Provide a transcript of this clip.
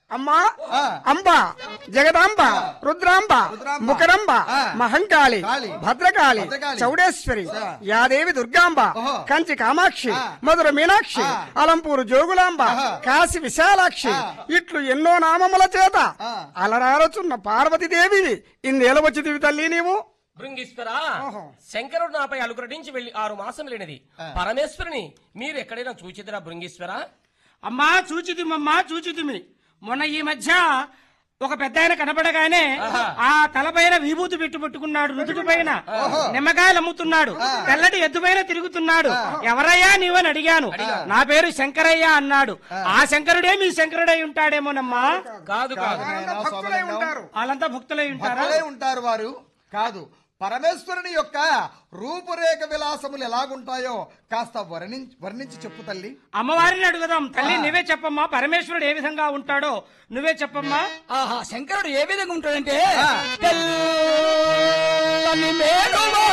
అమ్మా ఆ. అంబ జగదాంబ రుద్రాంబ రుద్రాంబ. ముకరంబ ఆ. మహంకాళి కాళి. భద్రకాళి భద్రకాళి. చౌడేశ్వరి ఆ. యాదేవి దుర్గాంబ ఓహో. కంచి కామాక్షి ఆ. మధుర మీనాక్షి ఆ. అలంపూరు జోగులాంబ ఆహా. కాశీ విశాలాక్షి ఆ. ఇట్లు ఎన్నో నామముల చేత ఆ. అలరారుచున్న పార్వతీదేవివి ఇందేల వచ్చితివి తల్లి నీవు భృంగీశ్వర ఓహో. శంకరుడు నాపై అలుకరటించి వెళ్లి ఆరు మాసములైనది పరమేశ్వరుని మీరు ఎక్కడైనా చూచిదిరా భృంగీశ్వర అమ్మా చూచితిమమ్మా చూచితిమి మొన్న ఈ మధ్య ఒక పెద్ద ఆయన కనపడగానే ఆ తలపైన విభూతి పెట్టు పెట్టుకున్నాడు నుదుటి పైన నిమ్మకాయలు అమ్ముతున్నాడు తెల్లటి ఎద్దు పైన తిరుగుతున్నాడు ఎవరయ్యా నీవని అడిగాను నా పేరు శంకరయ్య అన్నాడు ఆ శంకరుడే మీ శంకరుడై ఉంటాడేమోనమ్మా కాదు కాదు నాయనా, భక్తులై సోమలింగం. ఉంటారు వాళ్ళంతా భక్తులై ఉంటారా భక్తులై ఉంటారు వారు కాదు పరమేశ్వరుని యొక్క రూపురేఖ విలాసములు ఎలాగుంటాయో కాస్త వర్ణించి వర్ణించి చెప్పు తల్లి అమ్మవారిని అడుగుదాం తల్లి నువ్వే చెప్పమ్మా పరమేశ్వరుడు ఏ విధంగా ఉంటాడో నువ్వే చెప్పమ్మా ఆహా శంకరుడు ఏ విధంగా ఉంటాడంటే తెల్లని మేలులో